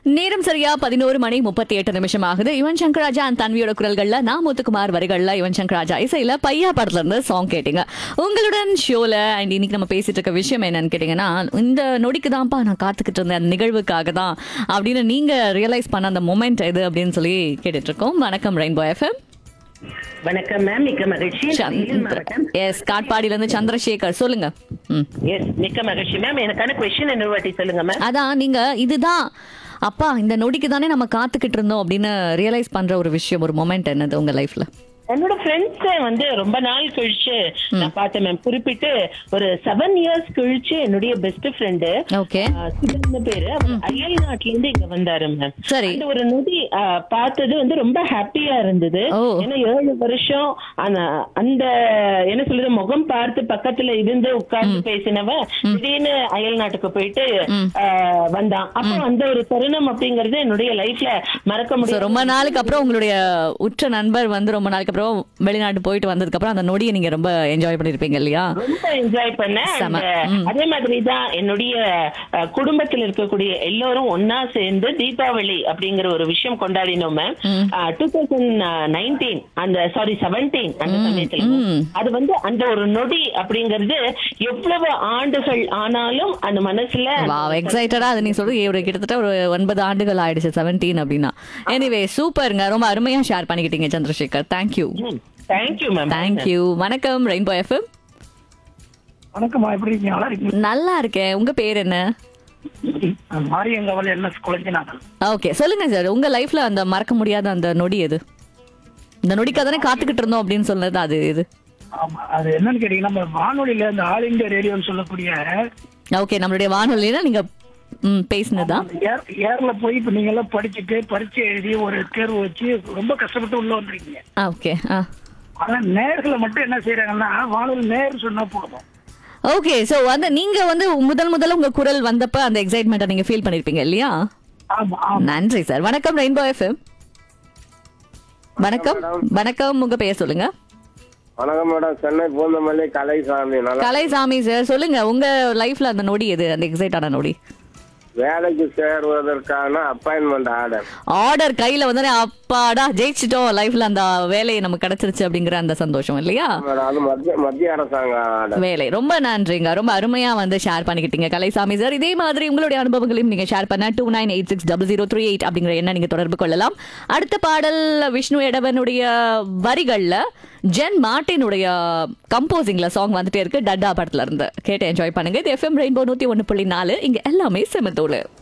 நேரம் சரியா பதினோரு மணி முப்பத்தி எட்டு நிமிஷம் ஆகுது யுவன் சங்கர் ராஜா அண்ட் தன்வியோட குரல்கள்ல நான் முத்துக்குமார் வரிகள்ல யுவன் சங்கர் ராஜா இசையில பையா படத்துல இருந்து சாங் கேட்டீங்க உங்களுடன் ஷோல அண்ட் இன்னைக்கு நம்ம பேசிட்டு இருக்க விஷயம் என்னன்னு கேட்டீங்கன்னா இந்த நொடிக்கு தான்ப்பா நான் காத்துக்கிட்டு இருந்தேன் அந்த நிகழ்வுக்காக தான் அப்படின்னு நீங்க ரியலைஸ் பண்ண அந்த மொமெண்ட் எது அப்படின்னு சொல்லி கேட்டுட்டு இருக்கோம் வணக்கம் ரெயின்போ எஃப்எம் வணக்கம் மேம் மிக்க மகிழ்ச்சி வேலூர் மாவட்டம் எஸ் காட்பாடியில இருந்து சந்திரசேகர் சொல்லுங்க ம் எஸ் மிக்க மகிழ்ச்சி மேம் எனக்கான கொஸ்டின் என்ன வாட்டி சொல்லுங்க மேம் அதான் நீங்க இதுதான் அப்பா இந்த நொடிக்கு தானே நம்ம காத்துக்கிட்டு இருந்தோம் அப்படின்னு ரியலைஸ் பண்ற ஒரு விஷயம் ஒரு மொமெண்ட் என்னது உங்க லைஃப்ல என்னோட ஃப்ரெண்ட்ஸ் வந்து ரொம்ப நாள் கழிச்சு நான் பார்த்தேன் மேம் குறிப்பிட்டு ஒரு செவன் இயர்ஸ் கழிச்சு என்னுடைய பெஸ்ட் ஃப்ரெண்டு ஓகே சிவன் பேரு அவர் அயல் நாட்டுல இருந்து இங்க வந்தாரு மேம் சரி அந்த ஒரு நொடி ஆ, பார்த்தது வந்து ரொம்ப ஹாப்பியா இருந்தது ஓ. ஏன்னா ஏழு வருஷம் அந்த அந்த என்ன சொல்றது முகம் பார்த்து பக்கத்துல இருந்து உட்கார்ந்து பேசினவன் திடீர்னு அயல் நாட்டுக்கு போயிட்டு ஆ, வந்தான் அப்ப அந்த ஒரு தருணம் அப்படிங்கறது என்னுடைய லைஃப்ல மறக்க So, முடியாது ரொம்ப நாளுக்கு அப்புறம் உங்களுடைய உற்ற நண்பர் வந்து ரொம்ப நாளுக்கு அப்புறம் வெளிநாட்டு போயிட்டு வந்ததுக்கு அப்புறம் அந்த நொடியை நீங்க ரொம்ப என்ஜாய் பண்ணிருப்பீங்க இல்லையா ரொம்ப என்ஜாய் பண்ணேன் செம. And, ம். அதே மாதிரி தான் என்னுடைய அஹ், குடும்பத்தில் இருக்கக்கூடிய எல்லோரும் ஒன்னா சேர்ந்து தீபாவளி அப்படிங்கிற ஒரு விஷயம் கொண்டாடினோம் மேம் டூ தௌசண்ட் நைன்டீன் அந்த சாரி செவன்டீன் அந்த சமயத்துல ம். அது வந்து அந்த ஒரு நொடி அப்படிங்கிறது எவ்வளவு ஆண்டுகள் ஆனாலும் அந்த மனசுல வாவ் எக்ஸைட்டடா அது நீங்க சொல்றது ஒரு கிட்டத்தட்ட ஒரு ஒன்பது ஆண்டுகள் ஆயிடுச்சு செவன்டீன் அப்படின்னா எனிவே சூப்பருங்க ரொம்ப அருமையா ஷேர் பண்ணிக்கிட்டீங்க Chandrasekar thank you thank you ma'am thank you வணக்கம் ரெயின்போ எஃப்எம் வணக்கம்மா எப்படி இருக்கீங்க நல்லா இருக்கீங்க நல்லா இருக்கேன் உங்க பேர் என்ன மாரியங்கவல் என்எஸ் குழந்தைநாதன் ஓகே சொல்லுங்க சார் உங்க லைஃப்ல அந்த மறக்க முடியாத அந்த நொடி எது இந்த நொடிக்காக தானே காத்துக்கிட்டு இருந்தோம் அப்படின்னு சொன்னது அது இது ஆமா அது என்னன்னு கேட்டீங்கன்னா நம்ம வானொலியில இந்த ஆல் இந்தியா ரேடியோன்னு சொல்லக்கூடிய ஓகே நம்மளுடைய வானொலியில நீங்க ம், பேசினதா அந்த ஏர் ஏர்ல போய் இப்ப நீங்க எல்லாம் படிச்சுட்டு பரீட்சை எழுதி ஒரு தேர்வு வச்சு ரொம்ப கஷ்டப்பட்டு உள்ள வந்திருக்கீங்க ஓகே ஆ ஆனா நேர்களை மட்டும் என்ன செய்யறாங்கன்னா வானொலி நேர் சொன்னா போதும் ஓகே சோ வந்து நீங்க வந்து முதல் முதல்ல உங்க குரல் வந்தப்ப அந்த எக்ஸைட்மெண்ட்டை நீங்க ஃபீல் பண்ணிருப்பீங்க இல்லையா ஆமா ஆமா நன்றி சார் வணக்கம் ரெயின்போ எஃப்எம் வணக்கம் வணக்கம் உங்க பெயர் சொல்லுங்க வணக்கம் மேடம் சென்னை பூந்தமல்லி கலைசாமி நல்லா கலைசாமி சார் சொல்லுங்க உங்க லைஃப்ல அந்த நொடி எது அந்த எக்ஸைட்டான நொடி வேலைக்கு சேருவதற்கான அப்பாயின்மெண்ட் ஆர்டர் ஆர்டர் கையில வந்து அப்பாடா ஜெயிச்சிட்டோம் லைஃப்ல அந்த வேலையை நமக்கு கிடைச்சிருச்சு அப்படிங்கிற அந்த சந்தோஷம் இல்லையா மேடம் அது மத்திய மத்திய அரசாங்க ஆர்டர் வேலை ரொம்ப நன்றிங்க ரொம்ப அருமையா வந்து ஷேர் பண்ணிக்கிட்டீங்க கலைசாமி சார் இதே மாதிரி உங்களுடைய அனுபவங்களையும் நீங்க ஷேர் பண்ண two nine eight six double zero three eight அப்படிங்கிற என்ன நீங்க தொடர்பு கொள்ளலாம் அடுத்த பாடல் விஷ்ணு எடவனுடைய வரிகள்ல ஜென் மார்ட்டினுடைய கம்போசிங்ல சாங் வந்துட்டே இருக்கு டட்டா படத்துல இருந்து கேட்டு என்ஜாய் பண்ணுங்க இது எஃப்எம் ரெயின்போ நூத்தி ஒன்னு புள்ளி நாலு இங்க எல்லாமே செமத்தோடு